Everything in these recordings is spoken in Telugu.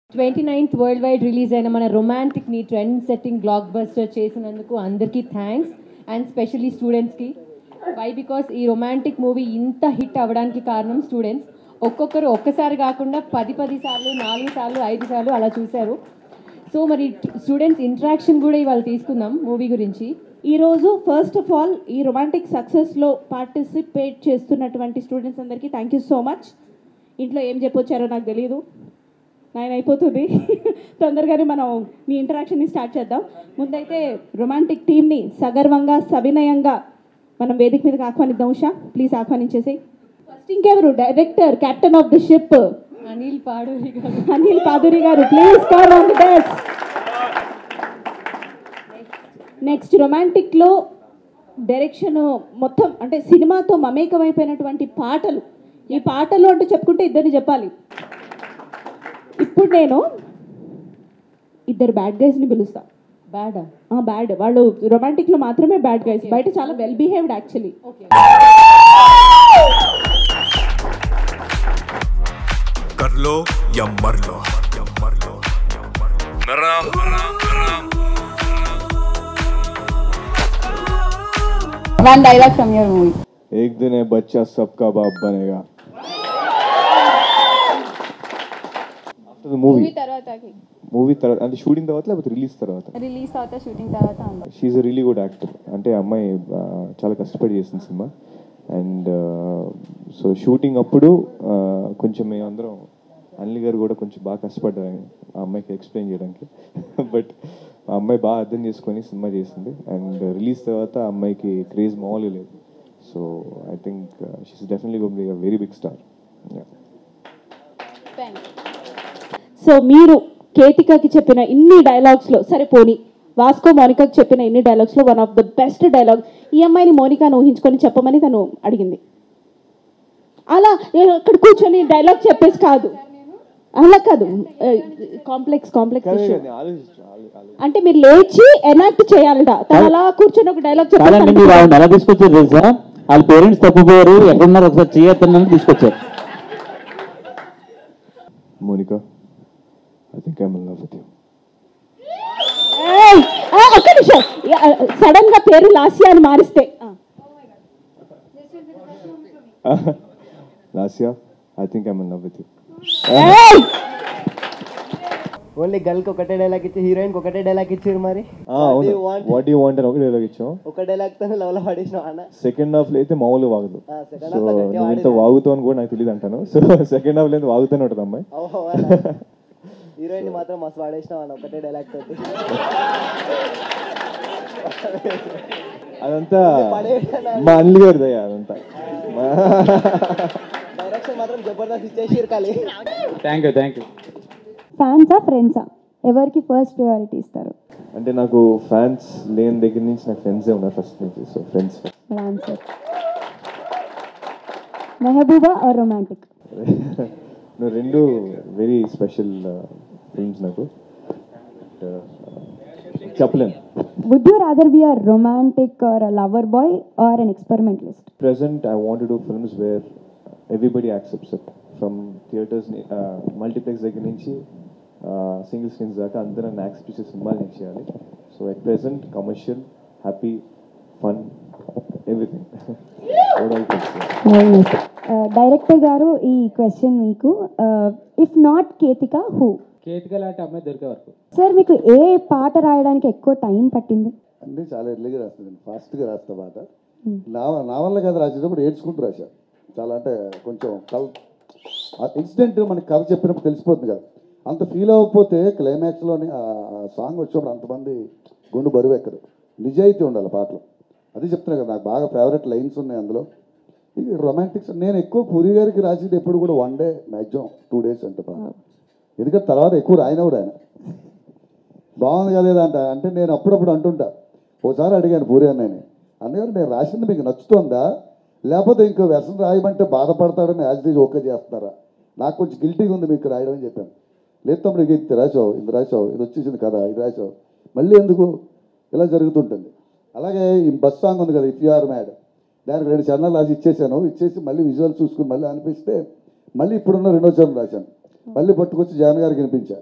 Twenty ninth world wide release అయిన మన రొమాంటిక్ని ట్రెండ్ సెట్టింగ్ బ్లాక్ బస్టర్ చేసినందుకు అందరికీ థ్యాంక్స్ అండ్ స్పెషల్లీ స్టూడెంట్స్కి వై బికాస్ ఈ రొమాంటిక్ మూవీ ఇంత హిట్ అవ్వడానికి కారణం స్టూడెంట్స్ ఒక్కొక్కరు ఒక్కసారి కాకుండా పది పది సార్లు నాలుగు సార్లు ఐదు సార్లు అలా చూశారు సో మరి స్టూడెంట్స్ ఇంట్రాక్షన్ కూడా ఇవాళ తీసుకుందాం మూవీ గురించి ఈరోజు ఫస్ట్ ఆఫ్ ఆల్ ఈ రొమాంటిక్ సక్సెస్లో పార్టిసిపేట్ చేస్తున్నటువంటి స్టూడెంట్స్ అందరికీ థ్యాంక్ యూ సో మచ్ ఇంట్లో ఏం చెప్పొచ్చారో నాకు తెలియదు నైన్ అయిపోతుంది తొందరగానే మనం మీ ఇంటరాక్షన్ని స్టార్ట్ చేద్దాం ముందైతే రొమాంటిక్ టీమ్ని సగర్వంగా సవినయంగా మనం వేదిక మీదకి ఆహ్వానిద్దాం ఉషా ప్లీజ్ ఆహ్వానించేసి ఫస్ట్ ఇంకెవరు director captain of the ship Anil Paduri గారు అనిల్ పాదురి గారు please come on the desk next రొమాంటిక్లో డైరెక్షన్ మొత్తం అంటే సినిమాతో మమేకమైపోయినటువంటి పాటలు ఈ పాటలు అంటే చెప్పుకుంటే ఇద్దరిని చెప్పాలి ఇప్పుడు నేను ఇద్దరు బ్యాడ్ గైస్ని పిలుస్తా బ్యాడా బ్యాడ్ వాళ్ళు రొమాంటిక్లో మాత్రమే బ్యాడ్ గైస్ బయట చాలా వెల్ బిహేవ్డ్ యాక్చువల్లీ ఓకే कर लो या मर लो या मर लो या मर लो नराम नराम नराम One dialogue from your movie. एक दिन है बच्चा सबका बाप बनेगा మూవీ తర్వాతకి మూవీ తర్వాత అంటే షూటింగ్ తర్వాత లేకపోతే రిలీజ్ తర్వాత రిలీజ్ తర్వాత షూటింగ్ తర్వాత అందరం she a really good actor అంటే ఆ అమ్మాయి ఆ, చాలా కష్టపడి చేసింది సినిమా అండ్ సో షూటింగ్ అప్పుడు ఆ, కొంచెం మేము అందరం అనిల్ గారు కూడా కొంచెం బాగా కష్టపడ్డారు ఆ అమ్మాయికి ఎక్స్ప్లెయిన్ చేయడానికి బట్ ఆ అమ్మాయి బాగా అర్థం చేసుకొని సినిమా చేసింది అండ్ రిలీజ్ తర్వాత ఆ అమ్మాయికి క్రేజ్ మామూలుగా లేదు so I think she's definitely gonna be very big star thank so మీరు కేతికకి చెప్పిన ఇన్ని డైలాగ్స్లో సరే పోనీ వాస్కో మోనికాకి చెప్పిన ఇన్ని డైలాగ్స్లో one of the best dialogue ఈ అమ్మాయిని మోనికాను ఊహించుకొని చెప్పమని తను అడిగింది అలా నేను అక్కడ కూర్చొని డైలాగ్ చెప్పేసి కాదు అలా కాదు కాంప్లెక్స్ కాంప్లెక్స్ ఇష్యూ అంటే మీరు లేచి ఎనాక్ట్ చేయాలట తను అలా కూర్చొని ఒక డైలాగ్ కాదండి మీరు చెప్పాలి ఆవిడ ఎలా తీసుకొచ్చారు తెలుసా వాళ్ళ పేరెంట్స్ తప్పిపోయారు ఎక్కడున్నారు ఒకసారి చేయొద్దని తీసుకొచ్చారు Monica I think I'm in love with you ఏయ్! ఆ, ఒక్క నిమిషం సడన్ గా పేరు లాస్యా అని మారిస్తే ఆ. Lasya I think I'm in love with you ఏయ్! ఓన్లీ గర్ల్ కి ఒకటే డైలాగ్ ఇచ్చి హీరోయిన్ కి ఒకటే డైలాగ్ ఇచ్చారు మరి అవును వాట్ యూ వాంట్ అని ఒక డైలాగ్ ఇచ్చాం ఒక డైలాగ్ తో లవ్ లో పడేసినావు అన్న సెకండ్ హాఫ్ లో అయితే మామూలుగా వాగదు ఆ, second సో half లో గట్టిగా నువ్వు ఇంత వాగుతావు అని కూడా నాకు తెలియదు అంటాను సో సెకండ్ హాఫ్ లో వాగుతూనే ఉంటుంది అమ్మాయి హీరోయిన్ ని మాత్రం మస్తు పడేసినావు అన్న ఒకటే డైలాగ్ తోటి అదంతా మా అనిల్ గారి దయ అదంతా డైరెక్షన్ మాత్రం జబర్దస్త్ ఇచ్చేసి కాలి థ్యాంక్ యూ థ్యాంక్ యూ ఫ్యాన్సా ఫ్రెండ్సా ఎవరికి ఫస్ట్ ప్రయారిటీ ఇస్తారు అంటే నాకు ఫ్యాన్స్ లేని దగ్గర నుంచి నాకు ఫ్రెండ్సే ఉన్నారు ఫస్ట్ నుంచి so friends answer Mehbooba or Romantic నువ్వు రెండు వెరీ స్పెషల్ ఫిల్మ్స్ నాకు Uh, చెప్పలేను would you rather be a romantic or a lover boy or an experimentalist present i want to do films where everybody accepts it from theaters uh, multiplex దగ్గర నుంచి సింగిల్ స్క్రీన్స్ దాకా అందరూ నన్ను యాక్సెప్ట్ చేసే సినిమాలు నేను చేయాలి so at present commercial happy fun everything director గారు ఈ క్వశ్చన్ మీకు if not Ketika who Ketika లాంటి అమ్మాయి దొరికే వరకు సార్ మీకు ఏ పాట రాయడానికి ఎక్కువ టైం పట్టింది అంటే చాలా ఎర్లీగా రాస్తాను ఫాస్ట్గా రాస్తా మాట నా నా వల్ల కదా రాసేటప్పుడు ఏడ్చుకుంటూ రాశా చాలా అంటే కొంచెం కల్ ఇన్సిడెంట్ మనకి కథ చెప్పినప్పుడు తెలిసిపోతుంది కదా అంత ఫీల్ అవ్వకపోతే క్లైమాక్స్లోని ఆ సాంగ్ వచ్చినప్పుడు అంతమంది గుండు బరువు ఎక్కదు నిజాయితీ ఉండాలి పాటలో అది చెప్తున్నా కదా నాకు బాగా ఫేవరెట్ లైన్స్ ఉన్నాయి అందులో ఇక రొమాంటిక్స్ నేను ఎక్కువ పూరి గారికి రాసేది ఎప్పుడు కూడా one day maximum two days అంటే పాట ఎందుకంటే తర్వాత ఎక్కువ రాయనవుడు ఆయన బాగుంది కదా ఇది అంట అంటే నేను అప్పుడప్పుడు అంటుంటా ఓసారి అడిగాను పూరి అన్నయ్యని అన్నగారు నేను రాసింది మీకు నచ్చుతుందా లేకపోతే ఇంకో వ్యసనం రాయమంటే బాధపడతాడని యాజ్ ఇట్ ఓకే చేస్తారా నాకు కొంచెం గిల్టీగా ఉంది మీకు రాయడం అని చెప్పాను లేదు తమ్ముడు ఇక ఇది రాసావు ఇది రాసావు ఇది వచ్చేసింది కదా ఇది రాసావు మళ్ళీ ఎందుకు ఇలా జరుగుతుంటుంది అలాగే ఈ బస్ సాంగ్ ఉంది కదా ఇఫ్ యు ఆర్ మ్యాడ్ దానికి రెండు చరణాలు రాసి ఇచ్చేసాను ఇచ్చేసి మళ్ళీ విజువల్ చూసుకుని మళ్ళీ అనిపిస్తే మళ్ళీ ఇప్పుడున్న రెండో చరణం రాశాను మళ్ళీ పట్టుకొచ్చి జగన్ గారికి వినిపించా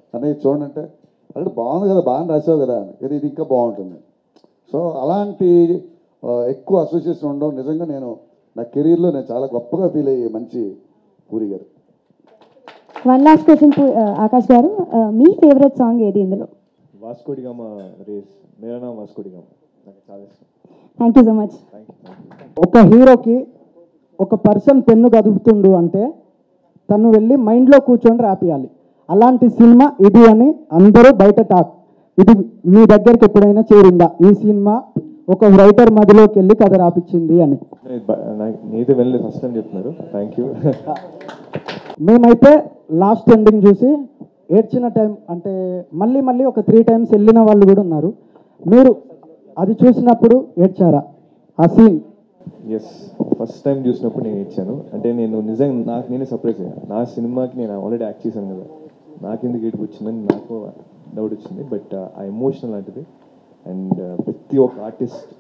అనేది చూడండి అంటే అంటే బాగుంది కదా బాగా రాసావు కదా ఇది ఇది ఇంకా బాగుంటుంది సో అలాంటి ఆ, ఎక్కువ అసోసియేషన్ ఉండడం నిజంగా నేను నా కెరీర్లో నేను చాలా గొప్పగా ఫీల్ అయ్యే మంచి పూరి గారు వన్ లాస్ట్ క్వశ్చన్ ఆకాష్ గారు ఆ, మీ ఫేవరెట్ సాంగ్ ఏది ఇందులో వాస్కోడిగామ రేస్ మేరా నామ్ వాస్కోడిగామ నాకు చాలా ఇష్టం thank you so much thank you thank you ఒక హీరోకి ఒక పర్సన్ పెన్ను కదుపుతుండు అంటే తను వెళ్ళి మైండ్లో కూర్చొని రాపియాలి అలాంటి సినిమా ఇది అని అందరూ బయట టాక్ ఇది మీ దగ్గరికి ఎప్పుడైనా చేరిందా ఈ సినిమా ఒక రైటర్ మదిలోకి వెళ్ళి కథ రాపిచ్చింది అని నేను బ- నాకు- నేనైతే వెళ్ళలేదు ఫస్ట్ టైం చెప్తున్నారు థ్యాంక్ యూ మేమైతే లాస్ట్ ఎండింగ్ చూసి ఏడ్చిన టైం అంటే మళ్ళీ మళ్ళీ ఒక త్రీ టైమ్స్ వెళ్ళిన వాళ్ళు కూడా ఉన్నారు మీరు అది చూసినప్పుడు ఏడ్చారా ఆ సీన్ ఎస్ ఫస్ట్ టైం చూసినప్పుడు నేను ఇచ్చాను అంటే నేను నిజంగా నాకు నేనే సర్ప్రైజ్ అయ్యాను నా సినిమాకి నేను ఆల్రెడీ యాక్ట్ చేశాను కదా నాకెందుకు ఏడుపు వచ్చిందని నాకు డౌట్ వచ్చింది బట్ ఆ ఎమోషన్ లాంటిది అండ్ ప్రతి ఒక్క ఆర్టిస్ట్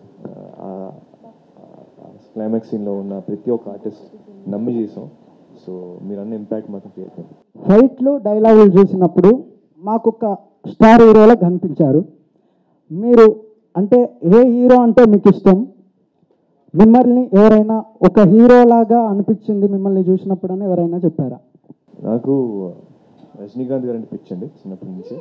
క్లైమాక్స్ సీన్లో ఉన్న ప్రతి ఒక్క ఆర్టిస్ట్ నమ్మి చేసాం సో మీరు అన్న ఇంపాక్ట్ మాత్రం క్రియేట్ అయింది ఫైట్లు డైలాగులు చూసినప్పుడు మాకు ఒక స్టార్ హీరోలా కనిపించారు మీరు అంటే ఏ హీరో అంటే మీకు ఇష్టం మిమ్మల్ని ఎవరైనా ఒక హీరోలాగా అనిపించింది మిమ్మల్ని చూసినప్పుడు అని ఎవరైనా చెప్పారా నాకు రజనీకాంత్ గారు అంటే పిచ్చండి చిన్నప్పటి నుంచి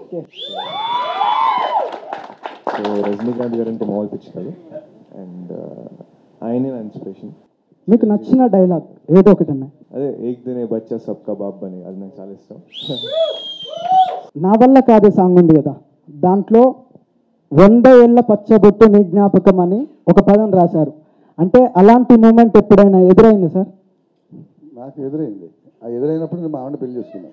సో రజనీకాంత్ గారు అంటే మామూలు పిచ్చి కాదు అండ్ ఆయనే నా ఇన్స్పిరేషన్ మీకు నచ్చిన డైలాగ్ ఏదో ఒకటి అన్నా అదే ఏక్ దినే బచ్చా సబ్కా బాబ్ అని అది నాకు చాలా ఇష్టం నా వల్ల కాదే సాంగ్ ఉంది కదా దాంట్లో వంద ఏళ్ళ పచ్చబొట్టు నీ జ్ఞాపకం అని ఒక పదం రాశారు అంటే అలాంటి మూమెంట్ ఎప్పుడైనా ఎదురైంది సార్ నాకు ఎదురైంది ఆ ఎదురైనప్పుడు నేను మా ఆవిడ పెళ్లి చేసుకున్నాను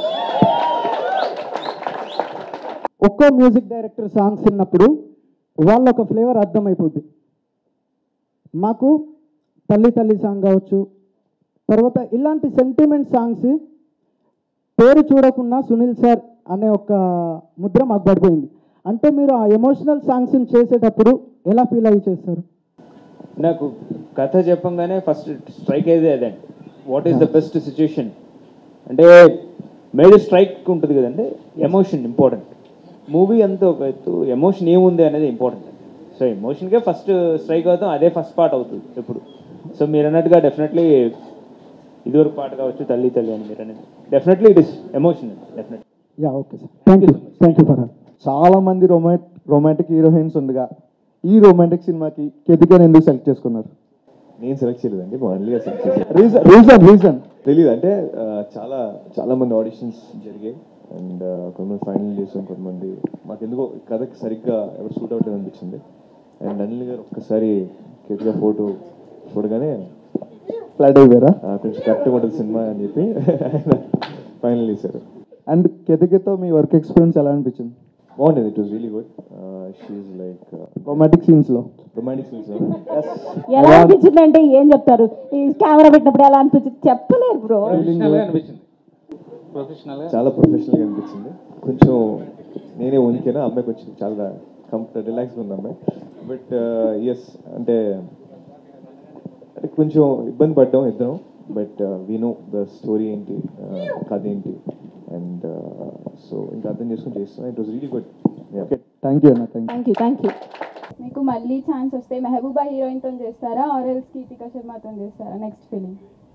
ఒక్కో మ్యూజిక్ డైరెక్టర్ సాంగ్స్ విన్నప్పుడు వాళ్ళ ఒక ఫ్లేవర్ అర్థమైపోద్ది మాకు తల్లి తల్లి సాంగ్ కావచ్చు తర్వాత ఇలాంటి సెంటిమెంట్ సాంగ్స్ పేరు చూడకుండా సునీల్ సార్ అనే ఒక ముద్ర మాకు పడిపోయింది అంటే మీరు ఆ ఎమోషనల్ సాంగ్స్ని చేసేటప్పుడు ఎలా ఫీల్ అయ్యి చేస్తారు నాకు కథ చెప్పంగానే ఫస్ట్ స్ట్రైక్ అయ్యేది అదండి what is the best situation అంటే మేడ్ స్ట్రైక్ ఉంటుంది కదండి ఎమోషన్ ఇంపార్టెంట్ మూవీ అంతా ఒక ఎత్తు ఎమోషన్ ఏముంది అనేది ఇంపార్టెంట్ సో ఎమోషన్కే ఫస్ట్ స్ట్రైక్ అవుతాం అదే ఫస్ట్ పార్ట్ అవుతుంది ఎప్పుడు సో మీరు అన్నట్టుగా డెఫినెట్లీ ఇదివరకు పాట కావచ్చు తల్లి తల్లి అని మీరు అనేది definitely it is emotion definitely yeah okay sir thank you thank you for చాలా మంది రొమాంట్ రొమాంటిక్ హీరోయిన్స్ ఉండగా ఈ రొమాంటిక్ సినిమాకి కేతికని ఎందుకు సెలెక్ట్ చేసుకున్నారు నేను సెలెక్ట్ చేయలేదండి మళ్ళీ సెలెక్ట్ చేశాను రీజన్ రీజన్ రీజన్ తెలియదు అంటే ఆ, చాలా చాలా మంది ఆడిషన్స్ జరిగాయి అండ్ కొంతమంది ఫైనల్ చేసాం కొంతమంది మాకు ఎందుకో ఈ కథకి సరిగ్గా ఎవరు సూట్ అవ్వట్లేదు అనిపించింది అండ్ అనిల్ గారు ఒక్కసారి కేతిగా ఫోటో చూడగానే ఫ్లాట్ అయిపోయారా ఆ, కొంచెం కరెక్ట్గా ఉంటుంది సినిమా అని చెప్పి ఆయన ఫైనల్ చేశారు అండ్ కేతికతో మీ వర్క్ ఎక్స్పీరియన్స్ ఎలా అనిపించింది బాగుండేది it was really good she like romantic సీన్స్లో రొమాంటిక్ సీన్స్ ఎలా అనిపించింది అంటే ఏం చెప్తారు ఈ కెమెరా పెట్టినప్పుడు ఎలా అనిపించింది చెప్పలేరు బ్రో అనిపించింది ప్రొఫెషనల్గా చాలా ప్రొఫెషనల్గా అనిపించింది కొంచెం నేనే వణికాను ఆ అమ్మాయి కొంచెం చాలా కంఫర్ట్ రిలాక్స్గా ఉంది అమ్మాయి బట్ ఎస్ అంటే అంటే కొంచెం ఇబ్బంది పడ్డాం ఇద్దరం but we know the story ఏంటి uh, కథ ఏంటి అండ్ సో ఇంకా అర్థం చేసుకుని చేస్తాం it was really good okay thank you అన్న thank thank you thank you మీకు మళ్ళీ ఛాన్స్ వస్తే మెహబూబా హీరోయిన్ తో చేస్తారా ఆర్ ఎల్స్ కీతికా శర్మతో చేస్తారా నెక్స్ట్ ఫిలిం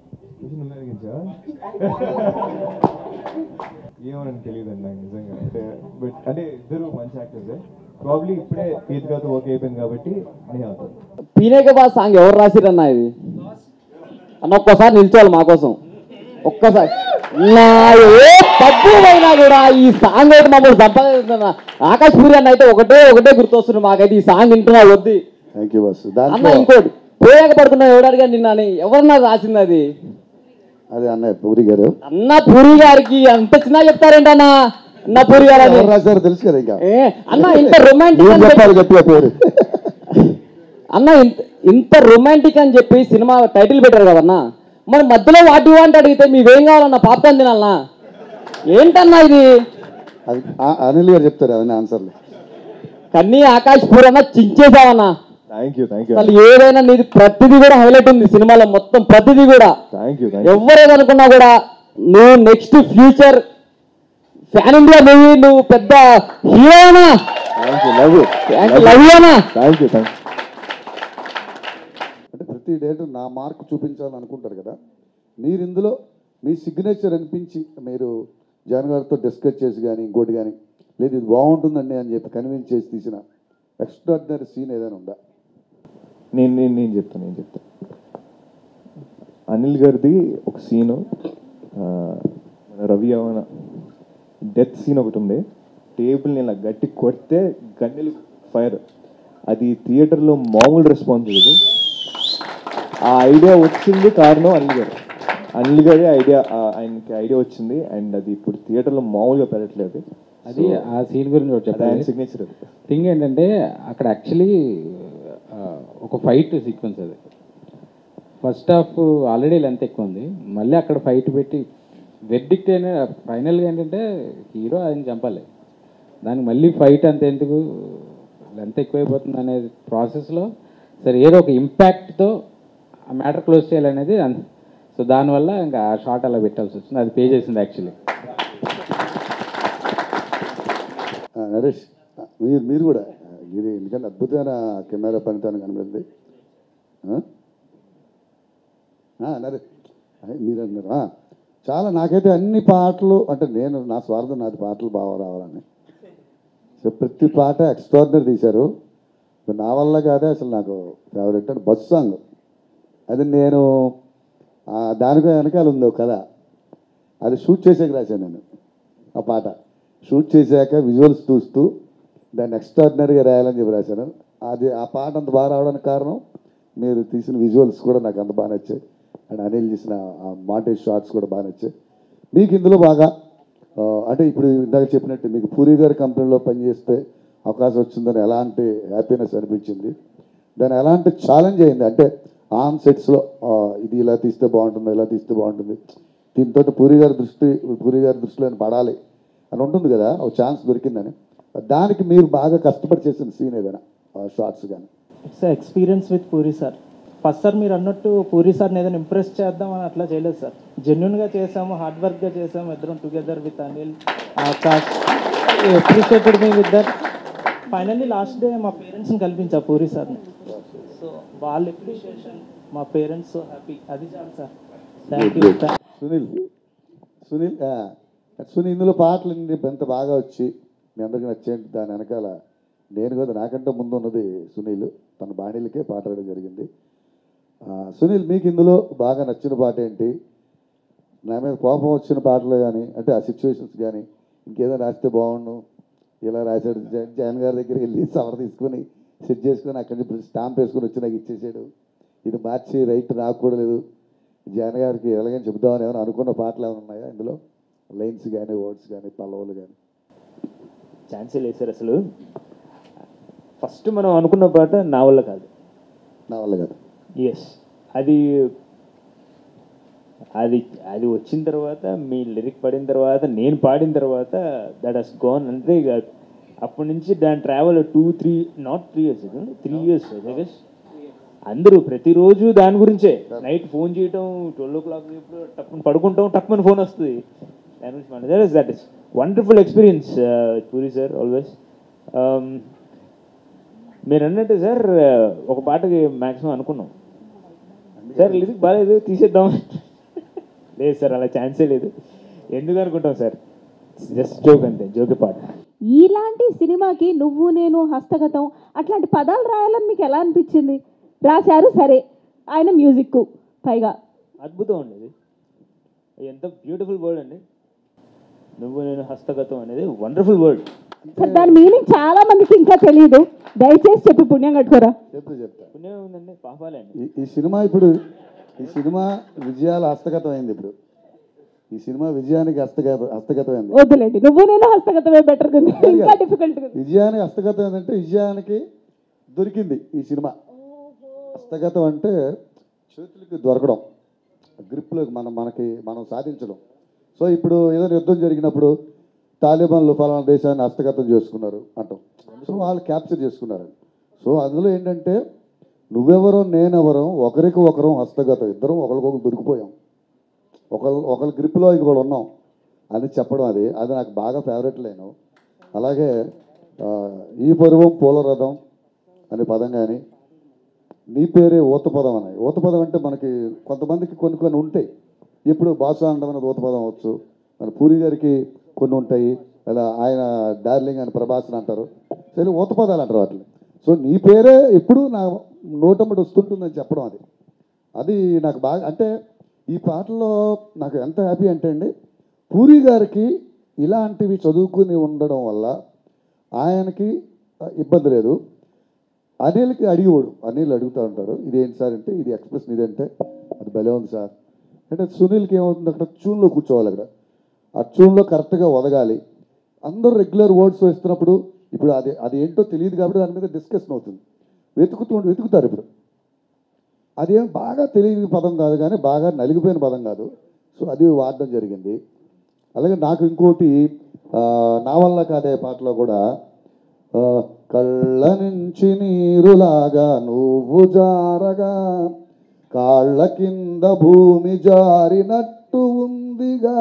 ఏమని తెలియదండి నాకు నిజంగా అంటే బట్ అంటే ఇద్దరు మంచి యాక్టర్సే ప్రాబ్లీ ఇప్పుడే కేతికాతో వర్క్ అయిపోయింది కాబట్టి నేను అవుతాను పీనేక బాస్ సాంగ్ ఎవరు రాసిరన్నా ఇది అన్న ఒక్కసారి నిల్చోవాలి మా కోసం ఒక్కసారి నా ఏ తప్పు అయినా కూడా ఈ సాంగ్ అయితే మమ్మల్ని సంపాదిస్తున్నా ఆకాశ్ పూరి అన్న అయితే ఒకటే ఒకటే గుర్తొస్తుంది మాకైతే ఈ సాంగ్ వింటున్నా వద్ది థ్యాంక్ యూ బస్ అన్న దాంట్లో ఇంకోటి పోయాక పడుతున్నా ఎవడు అడిగాను నిన్న అని ఎవరన్నా రాసింది అది అదే అన్నయ్య పూరి గారు అన్న పూరి గారికి అంత చిన్న చెప్తారేంటన్నా అన్న పూరి గారు అని. ఎవరు రాశారో తెలుసు కదా ఇంకా ఏ, అన్న ఇంత రొమాంటిక్ మీరు అని చెప్పి- చెప్పాలి గట్టిగా పేరు అన్న ఇంత ఇంత రొమాంటిక్ అని చెప్పి సినిమా టైటిల్ పెట్టారు కదన్నా మరి మధ్యలో వాటి వాంటి అడిగితే మీవేం కావాలన్నా పాప్కార్న్ తినాలన్నా ఏంటన్నా ఇది అది ఆ- అనిల్ గారు చెప్తారు అవన్నీ ఆన్సర్లు కన్నీ ఆకాశ్ పూర్ అన్న చించేసావన్నా థ్యాంక్ యూ థ్యాంక్ యూ అసలు ఏదైనా నీది ప్రతిదీ కూడా హైలైట్ ఉంది సినిమాలో మొత్తం ప్రతిదీ కూడా థ్యాంక్ యూ థ్యాంక్ యూ ఎవరేదనుకున్నా కూడా నువ్వు next future pan India movie నువ్వు పెద్ద హీరోనా thank you love you love యూనా థ్యాంక్ యూ థ్యాంక్ అంటే ప్రతి డేట్ నా మార్క్ చూపించాలని అనుకుంటారు కదా మీరు ఇందులో మీ సిగ్నేచర్ అనిపించి మీరు జగన్ గారితో డిస్కస్ చేసి కానీ ఇంకోటి కానీ లేదు ఇది బాగుంటుందండి అని చెప్పి కన్విన్స్ చేసి తీసిన ఎక్స్ట్రాడినరీ సీన్ ఏదైనా ఉందా నేను నేను నేను చెప్తాను నేను చెప్తాను అనిల్ గారిది ఒక సీను మన రవి అవన డెత్ సీన్ ఒకటి ఉంది టేబుల్ని ఇలా గట్టి కొడితే గన్నెలు ఫైర్ అది థియేటర్లో మామూలు రెస్పాన్స్ లేదు ఆ ఐడియా వచ్చింది కారణం అనిల్ గారు అనిల్ గారి ఐడియా ఆయనకి ఐడియా వచ్చింది అండ్ అది ఇప్పుడు థియేటర్లో మామూలుగా పెరగట్లేదు అది ఆ సీన్ గురించి ఒకటి అది ఆయన చెప్పాలి సిగ్నేచర్ అది థింగ్ ఏంటంటే అక్కడ యాక్చువల్లీ ఒక ఫైట్ సీక్వెన్స్ అది ఫస్ట్ హాఫ్ ఆల్రెడీ లెంత్ ఎక్కువ ఉంది మళ్ళీ అక్కడ ఫైట్ పెట్టి వెర్డిక్ట్ అయిన ఫైనల్గా ఏంటంటే హీరో ఆయన చంపాలి దానికి మళ్ళీ ఫైట్ అంత ఎందుకు లెంత్ ఎక్కువైపోతుంది అనే ప్రాసెస్లో సరే ఏదో ఒక ఇంపాక్ట్తో ఆ మ్యాటర్ క్లోజ్ చేయాలనేది అన్- సో దానివల్ల ఇంకా ఆ షార్ట్ అలా పెట్టాల్సి వచ్చింది అది పే చేసింది యాక్చువల్లీ ఆ, నరేష్ ఆ, మీరు మీరు కూడా ఇది ఎందుకంటే అద్భుతమైన కెమెరా పనితనం కనబడింది ఆ? ఆ, నరేష్ అదే మీరు అన్నారు ఆ, చాలా నాకైతే అన్ని పాటలు అంటే నేను నా స్వార్థం నాది పాటలు బాగా రావాలని సో ప్రతి పాట ఎక్స్ట్రాడినరీ తీశారు నా వల్ల కాదే అసలు నాకు ఫేవరెట్ అంటే బస్ సాంగ్ అది నేను ఆ, దానికి వెనకాల ఉంది ఒక కథ అది షూట్ చేసాక రాశాను నేను ఆ పాట షూట్ చేశాక విజువల్స్ చూస్తూ దాన్ని ఎక్స్ట్రాడినరీగా రాయాలని చెప్పి రాశాను అది ఆ పాట అంత బాగా రావడానికి కారణం మీరు తీసిన విజువల్స్ కూడా నాకు అంత బాగా నచ్చాయి అండ్ అనిల్ చేసిన ఆ మాంటేజ్ షార్ట్స్ కూడా బాగా నచ్చాయి మీకు ఇందులో బాగా ఆ, అంటే ఇప్పుడు ఇందాక చెప్పినట్టు మీకు పూరి గారి కంపెనీలో పనిచేస్తే అవకాశం వచ్చిందని ఎలాంటి హ్యాపీనెస్ అనిపించింది దాని ఎలాంటి ఛాలెంజ్ అయింది అంటే ఆన్ సెట్స్లో ఇది ఇలా తీస్తే బాగుంటుంది ఇలా తీస్తే బాగుంటుంది దీంతో పూరి గారి దృష్టి పూరి గారి దృష్టిలో ఆయన పడాలి అని ఉంటుంది కదా ఒక ఛాన్స్ దొరికిందని దానికి మీరు బాగా కష్టపడి చేసిన సీన్ ఏదైనా షార్ట్స్ కానీ it's experience with Puri sir first sir మీరు అన్నట్టు పూరి సార్ని ఏదైనా ఇంప్రెస్ చేద్దాం అని అట్లా చేయలేదు సార్ జెన్యున్గా చేసాము హార్డ్ వర్క్గా చేసాము ఇద్దరం together with Anil Akash appreciated me with that finally last day మా పేరెంట్స్ని కల్పించా పూరి సార్ని సో వాళ్ళ అప్రిషియేషన్ మా పేరెంట్స్ సో హ్యాపీ అది చాలు sir thank you Sunil Sunil ఆ, సునీల్ ఇందులో పాటలు ఇన్ని ఎంత బాగా వచ్చి మీ అందరికీ నచ్చేయండి దాని వెనకాల నేను కదా నాకంటే ముందు ఉన్నది సునీల్ తన బాణీలకే పాట రాయడం జరిగింది ఆ, సునీల్ మీకు ఇందులో బాగా నచ్చిన పాట ఏంటి నా మీద కోపం వచ్చిన పాటలు కానీ అంటే ఆ సిచ్యువేషన్స్ కానీ ఇంకేదో రాస్తే బాగుండు ఇలా రాశాడు జ- జగన్ గారి దగ్గరికి వెళ్ళి సవర్ తీసుకొని సెట్ చేసుకొని అక్కడి నుంచి స్టాంప్ వేసుకొని వచ్చి నాకు ఇచ్చేసాడు ఇది మార్చి రైట్ నాకు కూడా లేదు జగన్ గారికి ఎలాగని చెబుదామని ఏమైనా అనుకున్న పాటలు ఏమైనా ఉన్నాయా ఇందులో లైన్స్ కానీ వర్డ్స్ కానీ పల్లవులు కానీ ఛాన్సే లేదు సార్ అసలు ఫస్ట్ మనం అనుకున్న పాట నా వల్ల కాదు నా వల్ల కాదు ఎస్ అది అది అది వచ్చిన తర్వాత మీ లిరిక్ పడిన తర్వాత నేను పాడిన తర్వాత దట్ హస్ గోన్ అంతే ఇక అప్పటి నుంచి దాని travel two three not three years three years జగస్ అందరూ ప్రతిరోజు దాని గురించే నైట్ ఫోన్ చేయటం ట్వెల్వ్ ఓ క్లాక్ టక్కుని పడుకుంటాం టక్కుని ఫోన్ వస్తుంది దాని గురించి మన that is that is wonderful experience Puri sir always మీరు అన్నట్టు సార్ ఒక పాటకి మ్యాక్సిమం అనుకున్నాం సార్ లిరిక్ బాగాలేదు తీసేద్దాం లేదు సార్ అలా ఛాన్సే లేదు ఎందుకు అనుకుంటాం సార్ జస్ట్ జోక్ అంతే జోకే పాట ఇలాంటి సినిమాకి నువ్వు నేను హస్తగతం అట్లాంటి పదాలు రాయాలని మీకు ఎలా అనిపించింది రాశారు సరే ఆయన మ్యూజిక్ పైగా అద్భుతం అండి ఇది ఎంత బ్యూటిఫుల్ వర్డ్ అండి నువ్వు నేను హస్తగతం అనేది వండర్ఫుల్ వర్డ్ సార్ దాని మీనింగ్ చాలా మందికి ఇంకా తెలియదు దయచేసి చెప్పి పుణ్యం కట్టుకోరా చెప్తా చెప్తా పుణ్యం ఉందండి పాపాలే అండి ఈ ఈ సినిమా ఇప్పుడు ఈ సినిమా విజయాల హస్తగతం అయింది ఇప్పుడు ఈ సినిమా విజయానికి హస్తగత హస్తగతం అయింది వద్దులేండి నువ్వు నేను హస్తగతమే బెటర్ ఉంది ఇంకా డిఫికల్ట్ విజయానికి హస్తగతం ఏంటంటే విజయానికి దొరికింది ఈ సినిమా హస్తగతం అంటే చేతులకి దొరకడం గ్రిప్లోకి మనం మనకి మనం సాధించడం సో ఇప్పుడు ఏదైనా యుద్ధం జరిగినప్పుడు తాలిబాన్లు ఫలానా దేశాన్ని హస్తగతం చేసుకున్నారు అంటాం సో వాళ్ళు క్యాప్చర్ చేసుకున్నారు సో అందులో ఏంటంటే నువ్వెవరో నేనెవరో ఒకరికి ఒకరం హస్తగతం ఇద్దరం ఒకరికొకరు దొరికిపోయాం ఒకరు ఒకరి గ్రిప్లో ఇక్కడ ఉన్నాం అని చెప్పడం అది అది నాకు బాగా ఫేవరెట్ లేను అలాగే ఆ, ఈ పరువం పూల రథం అనే పదం కానీ నీ పేరే ఊత పదం అని ఊత పదం అంటే మనకి కొంతమందికి కొన్ని కొన్ని ఉంటాయి ఇప్పుడు బాసు అనడం అనేది ఊత పదం అవచ్చు మన పూరి గారికి కొన్ని ఉంటాయి అలా ఆయన డార్లింగ్ అని ప్రభాస్ని అంటారు సరే ఊత పదాలు అంటారు వాటిని సో నీ పేరే ఎప్పుడు నా నోటమ్మటి వస్తుంటుందని చెప్పడం అది అది నాకు బాగా అంటే ఈ పాటలో నాకు ఎంత హ్యాపీ అంటే అండి పూరి గారికి ఇలాంటివి చదువుకుని ఉండడం వల్ల ఆయనకి ఆ, ఇబ్బంది లేదు అనిల్కి అడిగేవాడు అనిల్ అడుగుతూ ఉంటాడు ఇదేంటి సార్ అంటే ఇది ఎక్స్ప్రెషన్ ఇదంటే అది భలే ఉంది సార్ అంటే సునీల్కి ఏమవుతుంది అక్కడ ట్యూన్లో కూర్చోవాలి అక్కడ ఆ ట్యూన్లో కరెక్ట్గా వదగాలి అందరూ రెగ్యులర్ వర్డ్స్ వేస్తున్నప్పుడు ఇప్పుడు అది అది ఏంటో తెలియదు కాబట్టి దాని మీద డిస్కషన్ అవుతుంది వెతుకుతూ వెతుకుతారు ఇప్పుడు అదేం బాగా తెలియని పదం కాదు కానీ బాగా నలిగిపోయిన పదం కాదు సో అది వాడడం జరిగింది అలాగే నాకు ఇంకోటి ఆ, నా వల్ల కాదే పాటలో కూడా ఆ, కళ్ళ నుంచి నీరులాగా నువ్వు జారగా కాళ్ళ కింద భూమి జారినట్టు ఉందిగా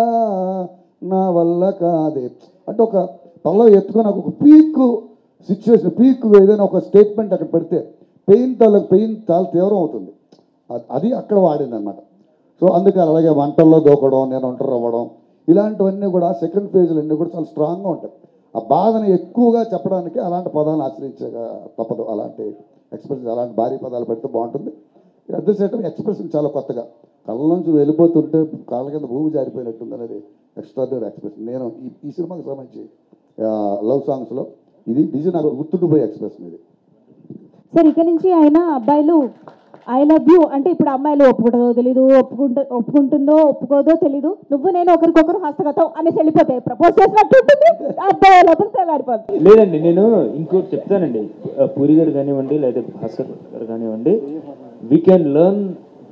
నా వల్ల కాదే అంటే ఒక పల్ల ఎత్తుకొని నాకు ఒక పీక్ సిచ్యువేషన్ పీక్ ఏదైనా ఒక స్టేట్మెంట్ అక్కడ పెడితే పెయిన్ తాలూకు పెయిన్ చాలా తీవ్రం అవుతుంది అ- అది అక్కడ వాడింది అనమాట సో అందుకని అలాగే వంటల్లో దూకడం నేను ఒంటరి అవ్వడం ఇలాంటివన్నీ కూడా సెకండ్ ఫేజ్లు అన్నీ కూడా చాలా స్ట్రాంగ్గా ఉంటాయి ఆ బాధను ఎక్కువగా చెప్పడానికి అలాంటి పదాలను ఆశ్రయించక తప్పదు అలాంటి ఎక్స్ప్రెషన్ అలాంటి భారీ పదాలు పెడితే బాగుంటుంది at the same time expression చాలా కొత్తగా కళ్ళ నుంచి వెళ్ళిపోతుంటే కాళ్ళ కింద భూమి జారిపోయినట్టుంది అనేది ఎక్స్ట్రాడనరీ ఎక్స్ప్రెషన్ నేను ఈ ఈ సినిమాకి సంబంధించి లవ్ సాంగ్స్లో ఇది ఇది నాకు గుర్తుండిపోయే ఎక్స్ప్రెషన్ ఇది సార్ ఇక నుంచి ఆయన అబ్బాయిలు ఐ లవ్ యూ అంటే ఇప్పుడు అమ్మాయిలు ఒప్పుకుంటుందో తెలీదు ఒప్పుకుంటు ఒప్పుకుంటుందో ఒప్పుకోదో తెలీదు నువ్వు నేను ఒకరికొకరు హస్తగతం అనేసి వెళ్ళిపోతాయి ప్రపోజ్ చేసినట్టు ఉంటుంది అబ్బాయి లోపల తెల్లారిపోతుంది లేదండి నేను ఇంకోటి చెప్తానండి ఆ, పూరి గారు కానివ్వండి లేదా భాస్కర్ గారు కానివ్వండి వీ కెన్ లెర్న్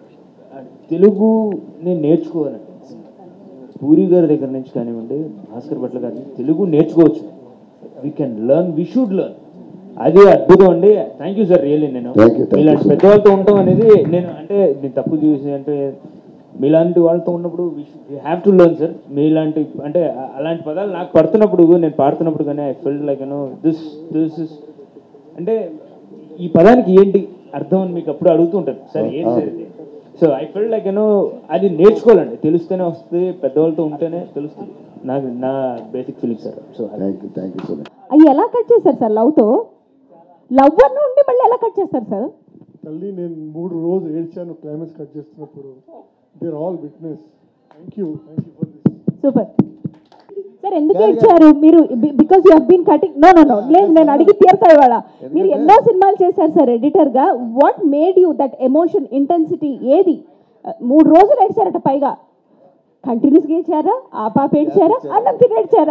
తెలుగుని నేర్చుకోవాలండి పూరి గారి దగ్గర నుంచి కానివ్వండి భాస్కర్ భట్ల గారి నుంచి తెలుగు నేర్చుకోవచ్చు we can learn we should learn అది అద్భుతం అండి థ్యాంక్ యూ సార్ రియల్లీ నేను Thank you, thank you, ఇలాంటి sir. పెద్దవాళ్ళతో ఉండటం అనేది నేను అంటే నేను తప్పు చూసి అంటే మీలాంటి వాళ్ళతో ఉన్నప్పుడు హ్యావ్ టు లెర్న్ సార్ మీలాంటి అంటే అ- అలాంటి పదాలు నాకు పడుతున్నప్పుడు నేను పాడుతున్నప్పుడు కానీ I feel like you know this this is అంటే ఈ పదానికి ఏంటి అర్థం అని మీకు అప్పుడు అడుగుతుంటారు సార్ ఆ, ఏంటి ఆ. సార్ ఇది so I feel like you know అది నేర్చుకోవాలండి తెలిస్తేనే వస్తుంది పెద్దవాళ్ళతో ఉంటేనే తెలుస్తుంది నాకు నా basic feeling sir so thank you thank you so much అవి ఎలా కట్ చేశారు సార్ లవ్తో లవ్ అన్న ఉండి మళ్ళీ ఎలా కట్ చేస్తారు సార్ తల్లి నేను మూడు రోజు ఏడ్చాను క్లైమాక్స్ కట్ చేస్తున్నప్పుడు there all witness thank you thank you for this super sir ఎందుకు ఇచ్చారు మీరు బికాస్ యూ హీన్ కటింగ్ నో నో నో లేదు నేను అడిగి తీరుతా ఇవాళ మీరు ఎన్నో సినిమాలు చేశారు సార్ ఎడిటర్ గా what made you that emotion intensity ఏది Uh, మూడు రోజులు ఏడ్చారట పైగా కంటిన్యూస్గా ఏడ్చారా ఆ పాప ఏడ్చారా అన్నం తిని ఏడ్చారా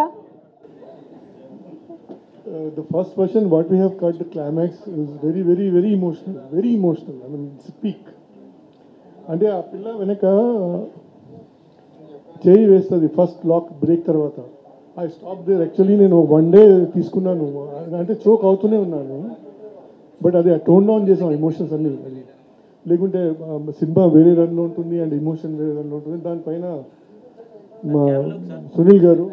Uh, the first version, what we have cut, the climax is very, very, very emotional. Very emotional. I mean, it's peak. అంటే ఆ పిల్ల వెనక చేయి వేస్తుంది ఫస్ట్ లాక్ బ్రేక్ తర్వాత ఐ స్టాప్ దేర్ యాక్చువల్లీ నేను వన్ డే తీసుకున్నాను అంటే చోక్ అవుతూనే ఉన్నాను బట్ అది టోన్ డౌన్ చేసాం ఎమోషన్స్ అన్ని అది లేకుంటే ఆ, సినిమా వేరే రన్లో ఉంటుంది అండ్ ఎమోషన్ వేరే రన్లో ఉంటుంది దానిపైన మా సునీల్ గారు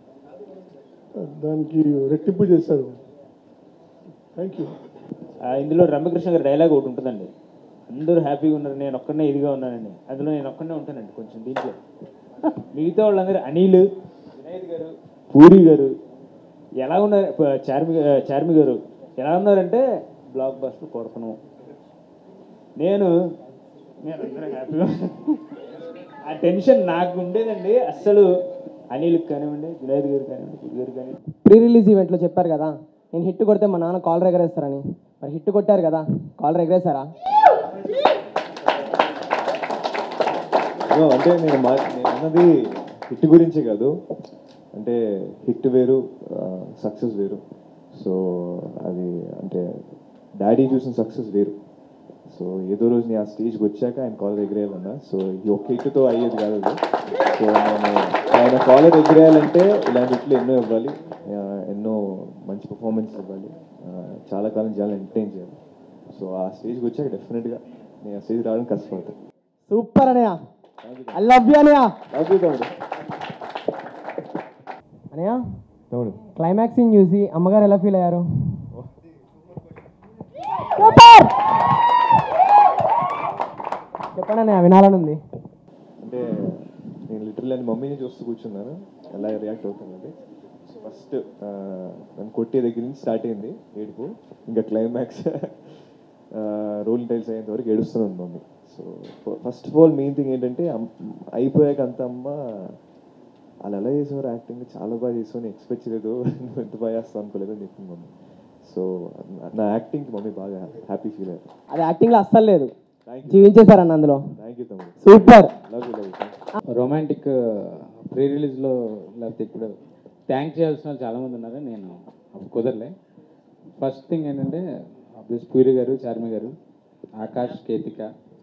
దానికి రెట్టింపు చేశారు థ్యాంక్ యూ ఆ, ఇందులో రమ్యకృష్ణ గారి డైలాగ్ ఒకటి ఉంటుందండి అందరూ హ్యాపీగా ఉన్నారు నేను ఒక్కనే ఇదిగా ఉన్నానండి అందులో నేను ఒక్కనే ఉంటానండి కొంచెం దీంట్లో మిగతా వాళ్ళందరూ అనిల్ వినాయక్ గారు పూరి గారు ఎలా ఉన్నారు ప- చార్మి గా- చార్మి గారు ఎలా ఉన్నారంటే బ్లాక్ బస్టర్ కొడుతున్నాం నేను నేను అందరూ హ్యాపీగా ఉన్నాను. ఆ టెన్షన్ నాకు ఉండేదండి అస్సలు అనిల్కి కానివ్వండి వినాయక్ గారు కానివ్వండి పూరి గారు కానివ్వండి ప్రీ రిలీజ్ ఈవెంట్లో చెప్పారు కదా నేను హిట్ కొడితే మా నాన్న కాలర్ ఎగరేస్తారని మరి హిట్ కొట్టారు కదా కాలర్ ఎగరేసారా No, అంటే నేను మా నేను అన్నది హిట్ గురించే కాదు అంటే హిట్ వేరు సక్సెస్ వేరు సో అది అంటే డాడీ చూసిన సక్సెస్ వేరు సో ఏదో రోజు నేను ఆ స్టేజ్కి వచ్చాక ఆయన కాలర్ ఎగిరేయాలన్నా సో ఈ ఒక్క హిట్తో అయ్యేది కాదు అది. సో నేను ఆయన కాలర్ ఎగిరేయాలంటే ఇలాంటి హిట్లు ఎన్నో ఇవ్వాలి ఆ, ఎన్నో మంచి పర్ఫార్మెన్స్ ఇవ్వాలి ఆ, చాలా కాలం చాలా ఎంటర్టైన్ చేయాలి సో ఆ స్టేజ్కి వచ్చాక డెఫినెట్గా నేను ఆ స్టేజ్ రావడానికి కష్టపడతాను సూపర్ అనయ్య ఐ లవ్ యూ అనయ్య లవ్ యూ తమ్ముడు అనయా తమ్ముడు క్లైమాక్స్ సీన్ చూసి అమ్మగారు ఎలా ఫీల్ అయ్యారు చెప్పండి అన్నయ్య వినాలని ఉంది అంటే నేను లిటరల్ అని మమ్మీని చూస్తూ కూర్చున్నాను ఎలా రియాక్ట్ అవుతుందండి ఫస్ట్ నన్ను కొట్టే దగ్గర నుంచి స్టార్ట్ అయింది ఏడుపు ఇంకా క్లైమాక్స్ రోలింగ్ టైల్స్ అయ్యేంత వరకు ఏడుస్తున్నాను mummy so first of all main thing ఏంటంటే అమ్- అయిపోయాక అంత అమ్మ వాళ్ళు ఎలా చేసేవారు యాక్టింగ్ చాలా బాగా చేసావు నేను ఎక్స్పెక్ట్ చేయలేదు నువ్వు ఎంత బాగా చేస్తావు అనుకోలేదు అని చెప్పింది మమ్మీ సో నా యాక్టింగ్కి మమ్మీ బాగా హ్యాపీ ఫీల్ అయ్యారు అది యాక్టింగ్లో అస్సలు లేదు Thank you. జీవించేశారన్న అందులో థ్యాంక్ యూ తమ్ముడు super love you love you romantic pre రిలీజ్లో లేకపోతే ఇప్పుడు థ్యాంక్ చేయాల్సిన వాళ్ళు చాలామంది ఉన్నారు నేను అప్పుడు కుదరలే ఫస్ట్ థింగ్ ఏంటంటే Abdul puri garu Charmi garu Akash Ketika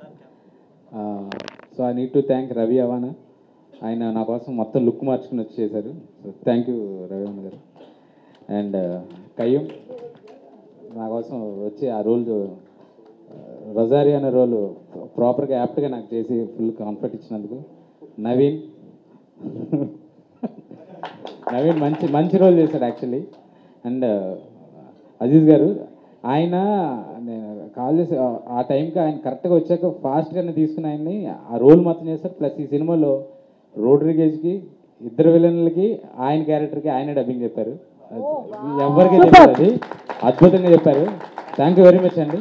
so I need to thank Ravi Avana ఆయన నా కోసం మొత్తం లుక్ మార్చుకుని వచ్చి చేశారు so thank you Ravi Avana garu and కయ్యం నా కోసం వచ్చి ఆ రోల్ రొజారి అనే రోల్ ప్రాపర్గా యాప్ట్గా నాకు చేసి ఫుల్ కాన్ఫిడెంట్ ఇచ్చినందుకు నవీన్ నవీన్ మంచి మంచి రోల్ చేశాడు యాక్చువల్లీ అండ్ అజీజ్ గారు ఆయన నేను కాల్ చేసి ఆ- ఆ టైంకి ఆయన కరెక్ట్గా వచ్చాక ఫాస్ట్గానే తీసుకుని ఆయన్ని ఆ రోల్ మొత్తం చేశారు ప్లస్ ఈ సినిమాలో రోడ్రిగేజ్కి ఇద్దరు విలన్లకి ఆయన క్యారెక్టర్కి ఆయన డబ్బింగ్ చెప్పారు అది ఎవరికి తెలియదు అది అద్భుతంగా చెప్పారు థ్యాంక్ యూ వెరీ మచ్ అండి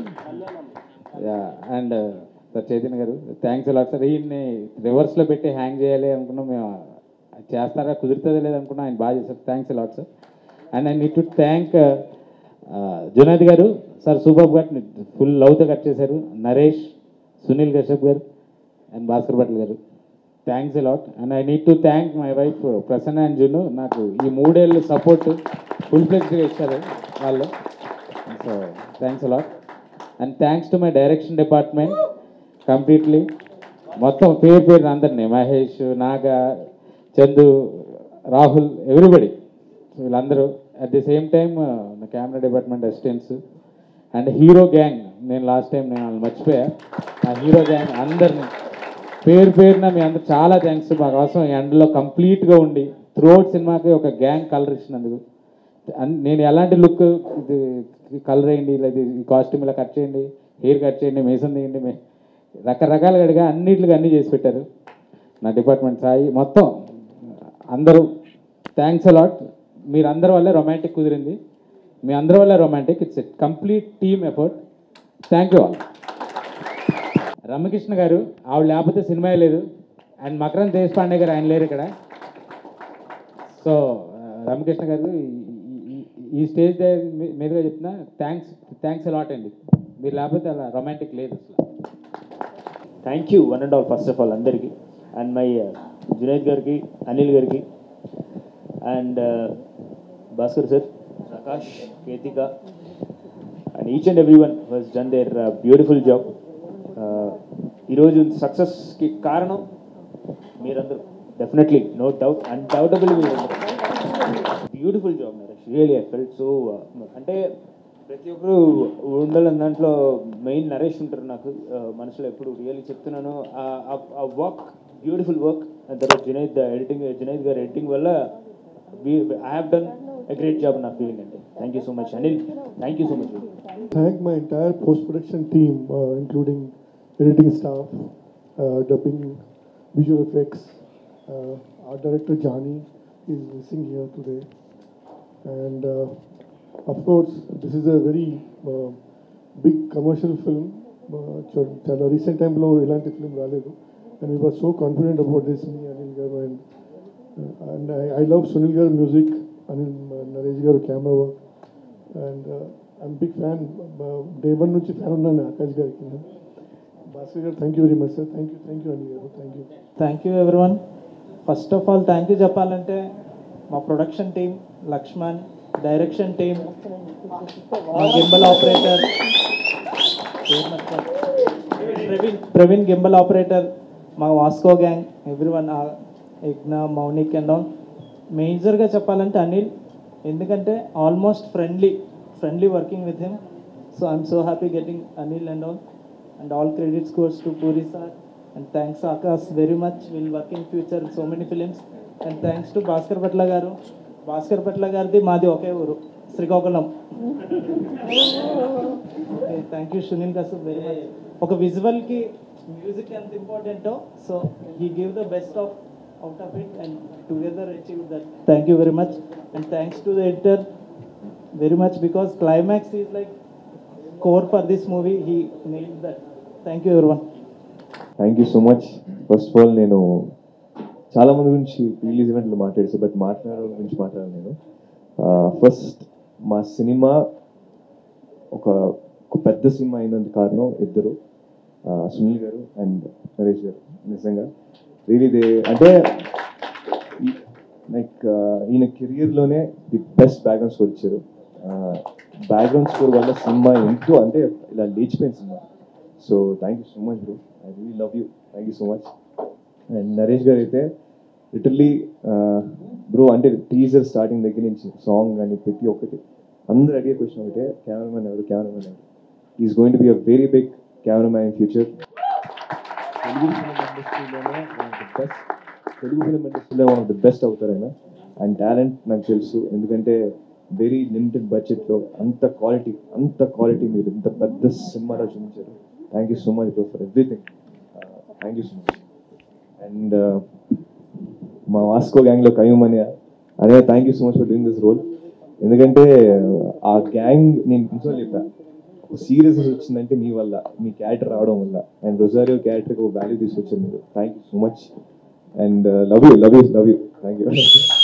and sir Chaitanya garu thanks a lot sir ఈయన్ని రివర్స్లో పెట్టి హ్యాంగ్ చేయాలి అనుకున్నాం మేము అది చేస్తారా కుదురుతుందో లేదు అనుకున్నా ఆయన బాగా చేశారు thanks a lot sir and I need to thank Junaid garu sir super garu full లవ్తో కట్ చేశారు Naresh Sunil Kashyap garu and Bhaskar Bhatla garu thanks a lot and I need to thank my wife Prasanna and Junu నాకు ఈ మూడేళ్ళు సపోర్ట్ ఫుల్ ఫ్లెక్స్గా ఇచ్చారు వాళ్ళు so thanks a lot and thanks to my direction department completely మొత్తం పేరు పేరు అందరినీ మహేష్ నాగా చందు రాహుల్ ఎవ్రీబడి వీళ్ళందరూ అట్ ది సేమ్ టైం నా camera department assistants and hero gang నేను లాస్ట్ టైం నేను వాళ్ళు మర్చిపోయా ఆ హీరో గ్యాంగ్ అందరినీ పేరు పేరున మీ అందరు చాలా థ్యాంక్స్ మా కోసం ఎండలో కంప్లీట్గా ఉండి త్రూఅవుట్ సినిమాకి ఒక గ్యాంగ్ కలర్ ఇచ్చినందుకు అన్- నేను ఎలాంటి లుక్ ఇది కలర్ వేయండి లేదా ఈ కాస్ట్యూమ్ ఇలా కట్ చేయండి హెయిర్ కట్ చేయండి మేసం తీయండి మే రకరకాలుగా అడిగా అన్నిటికి అన్నీ చేసి పెట్టారు నా డిపార్ట్మెంట్ సాయి మొత్తం అందరూ థ్యాంక్స్ అలాట్ మీరందరి వల్లే రొమాంటిక్ కుదిరింది మీ అందరి వల్ల romantic it's a complete team effort thank you all Ramya Krishna garu ఆవిడ లేకపోతే సినిమా లేదు అండ్ మకరం దేశపాండే గారు ఆయన లేరు ఇక్కడ సో రమకృష్ణ గారు ఈ- ఈ- ఈ స్టేజ్ మీదుగా చెప్తున్నా థ్యాంక్స్ థ్యాంక్స్ అలాట్ అండి మీరు లేకపోతే అలా రొమాంటిక్ లేదు అసలు thank you one and all first of all అందరికీ అండ్ మై జునైద్ గారికి అనిల్ గారికి and Bhaskar sir Prakash Ketika and each and every one was done there beautiful job ఈరోజు సక్సెస్కి కారణం మీరందరూ డెఫినెట్లీ నో డౌట్ అన్డౌటబుల్ మీరందరూ beautiful job Naresh really I felt so అంటే ప్రతి ఒక్కరు ఉండాలని దాంట్లో మెయిన్ నరేష్ ఉంటారు నాకు ఆ, మనసులో ఎప్పుడు రియల్లీ చెప్తున్నాను ఆ వర్క్ బ్యూటిఫుల్ వర్క్ తర్వాత జునైద్ ఎడిటింగ్ జునైద్ గారు ఎడిటింగ్ వల్ల I have done a great job నా ఫీలింగ్ అంటే thank you so much Anil thank you so much thank my entire post-production team, uh, including editing staff, uh, dubbing, visual effects. Uh, our director Jani is missing here today, and uh, of course, this is a very uh, big commercial film. Uh, చా- చాలా రీసెంట్ టైంలో ఇలాంటి ఫిల్మ్ రాలేదు and we were so confident about this మీ Anil garu and and I love Sunil garu music Anil Naresh garu camera work and I'm big fan day one నుంచి ఫ్యాన్ ఉన్నాను ఆకాష్ గారికి Bhaskar garu thank you very much sir thank you thank you అండి garu thank you thank you everyone first of all thank you చెప్పాలంటే మా production team Lakshman direction team మా gimbal operator Praveen Praveen gimbal operator మా Vasco gang everyone Yagna Mounik and all మేజర్గా చెప్పాలంటే అనిల్ ఎందుకంటే almost friendly friendly working with him so I'm so happy getting Anil and all and all credits goes to Puri sir. And thanks Akash very much. We'll work in future so many films. And thanks to Bhaskar Bhatla garu Bhaskar Bhatla గారిది మాది ఒకే ఊరు శ్రీకాకుళం థ్యాంక్ యూ సునీల్ గారు వెరీ మచ్ ఒక విజువల్కి మ్యూజిక్ ఎంత ఇంపార్టెంటో so he give the best of out of it and together achieve that thank you very much and thanks to the editor very much because climax is like core for this movie he nail that thank you every one thank you so much first of all నేను చాలా మంది గురించి రిలీజ్ ఈవెంట్లో మాట్లాడేసి బట్ మాట్లాడడం గురించి మాట్లాడాను నేను ఫస్ట్ మా సినిమా ఒక ఒక పెద్ద సినిమా అయినందుకు కారణం ఇద్దరు ఆ, సునీల్ గారు అండ్ నరేష్ గారు నిజంగా రియలీ దే అంటే లైక్ ఈయన కెరియర్లోనే ది బెస్ట్ బ్యాక్గ్రౌండ్ స్కోర్ ఇచ్చారు బ్యాక్గ్రౌండ్ స్కోర్ వల్ల సినిమా ఎంతో అంటే ఇలా లేచిపోయిన సినిమా so thank you so much bro I really love you thank you so much and Naresh garu అయితే లిటర్లీ బ్రో అంటే టీజర్ స్టార్టింగ్ దగ్గర నుంచి సాంగ్ కానీ ప్రతి ఒక్కటి అందరూ అడిగే క్వశ్చన్ ఒకటే కెమెరామెన్ ఎవరు కెమెరామెన్ ఎవరు is going to be a very big cameraman in future Telugu film ఇండస్ట్రీలోనే one of the best Telugu film ఇండస్ట్రీలో వన్ ఆఫ్ ది బెస్ట్ అవుతారు ఆయన అండ్ టాలెంట్ నాకు తెలుసు ఎందుకంటే వెరీ లిమిటెడ్ బడ్జెట్లో అంత క్వాలిటీ అంత క్వాలిటీ మీరు ఇంత పెద్ద సినిమాలో చూపించారు thank you so much bro for everything thank you so much and మా వాస్కో గ్యాంగ్లో కయ్యూమ్ అనే అనే thank you so much for doing this role ఎందుకంటే ఆ గ్యాంగ్ నేను ప్రిన్సిపల్ చెప్పా ఒక సీరియస్నెస్ వచ్చిందంటే మీ వల్ల మీ క్యారెక్టర్ రావడం వల్ల అండ్ రొజారియో క్యారెక్టర్కి ఒక వాల్యూ తీసుకొచ్చారు మీరు thank you so much and love you love you love you thank you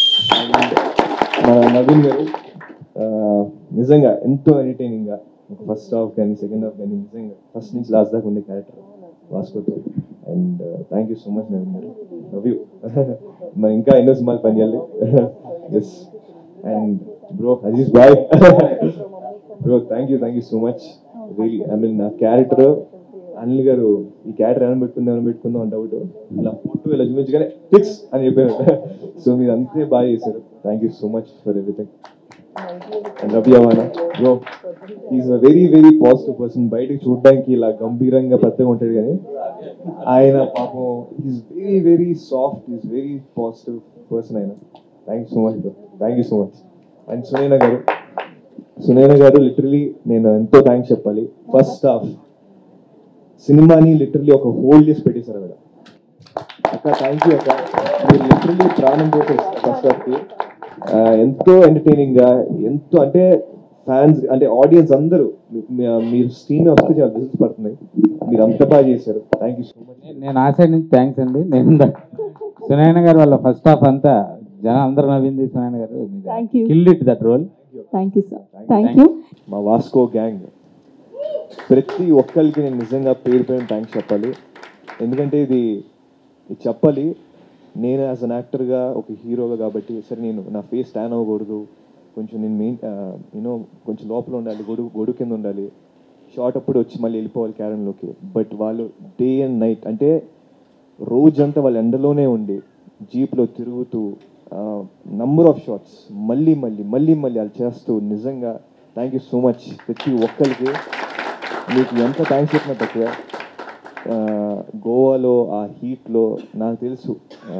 మన నవీన్ గారు ఆ, నిజంగా ఎంతో ఎంటర్టైనింగ్గా ఒక ఫస్ట్ హాఫ్ కానీ సెకండ్ హాఫ్ కానీ నిజంగా ఫస్ట్ నుంచి లాస్ట్ దాకా ఉండే క్యారెక్టర్ వాస్కోతో అండ్ thank you so much Naveen garu love you మరి ఇంకా ఎన్నో సినిమాలు పనిచేయాలి ఎస్ అండ్ బ్రో అజీజ్ బాయ్ bro thank you thank you so much really I mean నా క్యారెక్టర్ అనిల్ గారు ఈ క్యారెక్టర్ ఏమైనా పెట్టుకుందాం ఏమైనా పెట్టుకుందాం అని డౌట్ ఇలా ఫోటో ఇలా చూపించగానే ఫిక్స్ అని చెప్పారు సో మీరు అంతే బాగా చేశారు thank you so much for everything and Ravi Avana bro is a very very positive person బయటకు చూడడానికి ఇలా గంభీరంగా పెద్దగా ఉంటాడు కానీ ఆయన పాపం is very very soft is very positive person ఆయన thank you so much bro thank you so much and Sunaina garu Sunaina garu literally నేను ఎంతో థ్యాంక్స్ చెప్పాలి ఫస్ట్ హాఫ్ సినిమాని లిటరలీ ఒక హోల్డ్ చేసి పెట్టేశారు ఆవిడ అక్క థ్యాంక్ యూ అక్క మీరు లిటరలీ ప్రాణం పోతారు ఫస్ట్ హాఫ్కి ఎంతో ఎంటర్టైనింగ్ గా ఎంతో అంటే ఫ్యాన్స్ అంటే ఆడియన్స్ అందరూ మీ- మీరు స్క్రీన్ వస్తే చాలా విజిల్స్ పడుతున్నాయి మీరు అంత బాగా చేశారు థ్యాంక్ యూ సో మచ్ నేను ఆ సైడ్ నుంచి థ్యాంక్స్ అండి నేను సునాయన గారు వాళ్ళ ఫస్ట్ హాఫ్ అంతా జనం అందరూ నవ్వింది Sunayana garu Thank you. Killed it that role thank you sir thank you మా వాస్కో గ్యాంగ్ ప్రతి ఒక్కరికి నేను నిజంగా పేరు పేరు థ్యాంక్స్ చెప్పాలి ఎందుకంటే ఇది ఇది చెప్పాలి నేను యాజ్ అన్ యాక్టర్గా ఒక హీరోగా కాబట్టి సరే నేను నా ఫేస్ స్టాన్ అవ్వకూడదు కొంచెం నేను మెయిన్ యూనో కొంచెం లోపల ఉండాలి గొడుగు గొడుగు కింద ఉండాలి షార్ట్ అప్పుడు వచ్చి మళ్ళీ వెళ్ళిపోవాలి క్యారన్లోకి బట్ వాళ్ళు డే అండ్ నైట్ అంటే రోజంతా వాళ్ళ ఎండలోనే ఉండి జీప్లో తిరుగుతూ నంబర్ ఆఫ్ షాట్స్ మళ్ళీ మళ్ళీ మళ్ళీ మళ్ళీ అది చేస్తూ నిజంగా థ్యాంక్ యూ సో మచ్ ప్రతి ఒక్కరికి మీకు ఎంత థ్యాంక్స్ చెప్పినా తక్కువే ఆ, గోవాలో ఆ హీట్లో నాకు తెలుసు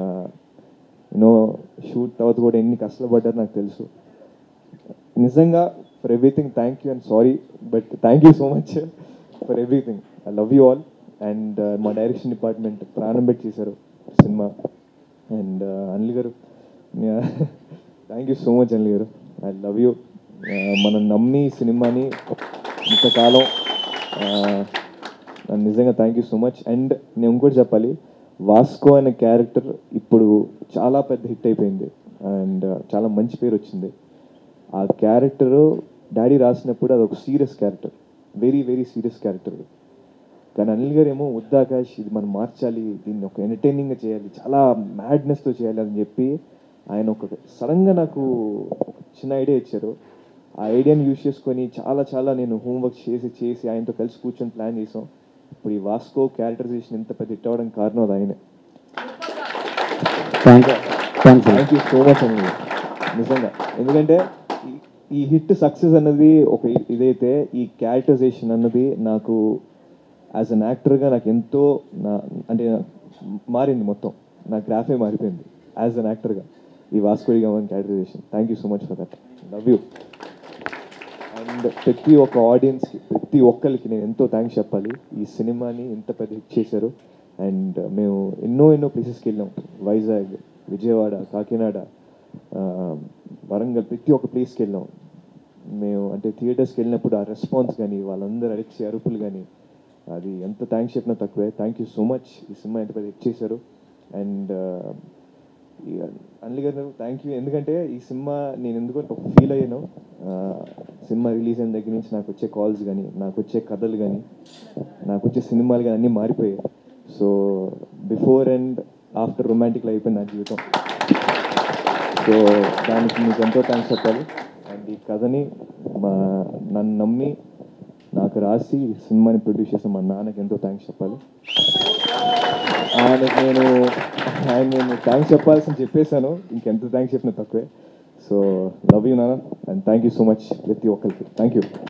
యూనో షూట్ తర్వాత కూడా ఎన్ని కష్టాలు పడ్డారో నాకు తెలుసు నిజంగా for everything thank you and sorry but thank you so much for everything I love you all and మా డైరెక్షన్ డిపార్ట్మెంట్ ప్రాణం పెట్టి చేశారు సినిమా and Anil garu thank you so much Anil garu I love you మనం నమ్మి ఈ సినిమాని ఇంతకాలం ఆ, నన్ను నిజంగా thank you so much and నేను ఇంకోటి చెప్పాలి వాస్కో అనే క్యారెక్టర్ ఇప్పుడు చాలా పెద్ద హిట్ అయిపోయింది అండ్ చాలా మంచి పేరు వచ్చింది ఆ క్యారెక్టర్ డాడీ రాసినప్పుడు అది ఒక serious character very very serious character కానీ అనిల్ గారు ఏమో వద్దాకాష్ ఇది మనం మార్చాలి దీన్ని ఒక ఎంటర్టైనింగ్గా చేయాలి చాలా మ్యాడ్నెస్తో చేయాలి అని చెప్పి ఆయన ఒక సడన్గా నాకు ఒక చిన్న ఐడియా ఇచ్చారు ఆ ఐడియాని యూజ్ చేసుకొని చాలా చాలా నేను హోంవర్క్ చేసి చేసి ఆయనతో కలిసి కూర్చొని ప్లాన్ చేసాం ఇప్పుడు ఈ వాస్కో క్యారెక్టరైజేషన్ ఇంత పెద్ద హిట్ అవ్వడానికి కారణం అది ఆయనే thank you thank you thank you so much అండి నిజంగా ఎందుకంటే ఈ- ఈ హిట్ సక్సెస్ అన్నది ఒక ఇ- ఇదైతే ఈ క్యారెక్టరైజేషన్ అన్నది నాకు యాజ్ అన్ యాక్టర్గా నాకు ఎంతో నా అంటే మారింది మొత్తం నా గ్రాఫే మారిపోయింది యాజ్ అన్ యాక్టర్గా ఈ వాస్కోడి గమన్ characterization thank you so much for that love you and ప్రతి ఒక్క ఆడియన్స్కి ప్రతి ఒక్కరికి నేను ఎంతో థ్యాంక్స్ చెప్పాలి ఈ సినిమాని ఇంత పెద్ద హిట్ చేశారు అండ్ మేము ఎన్నో ఎన్నో ప్లేసెస్కి వెళ్ళాం వైజాగ్ విజయవాడ కాకినాడ ఆ, వరంగల్ ప్రతి ఒక్క ప్లేస్కి వెళ్ళాం మేము అంటే థియేటర్స్కి వెళ్ళినప్పుడు ఆ రెస్పాన్స్ కానీ వాళ్ళందరూ అడిచే అరుపులు కానీ అది ఎంత థ్యాంక్స్ చెప్పినా తక్కువే థ్యాంక్ యూ సో మచ్ ఈ సినిమా ఎంత పెద్ద హిట్ చేశారు అండ్ అన్లి గారు థ్యాంక్ యూ ఎందుకంటే ఈ సినిమా నేను ఎందుకు ఫీల్ అయ్యాను ఆ, సినిమా రిలీజ్ అయిన దగ్గర నుంచి నాకు వచ్చే కాల్స్ కానీ నాకు వచ్చే కథలు కానీ నాకు వచ్చే సినిమాలు కానీ అన్నీ మారిపోయాయి సో బిఫోర్ అండ్ ఆఫ్టర్ రొమాంటిక్లో అయిపోయింది నా జీవితం సో దానికి మీకు ఎంతో థ్యాంక్స్ చెప్పాలి అండ్ ఈ కథని మా నన్ను నమ్మి నాకు రాసి ఈ సినిమాని ప్రొడ్యూస్ చేసిన మా నాన్నకి ఎంతో థ్యాంక్స్ చెప్పాలి ఆయనకి నేను ఆయన నేను థ్యాంక్స్ చెప్పాల్సి చెప్పేశాను ఇంకెంత థ్యాంక్స్ చెప్పినా తక్కువే సో లవ్ యూ నాన్న and thank you so much ప్రతి ఒక్కరికి థ్యాంక్ యూ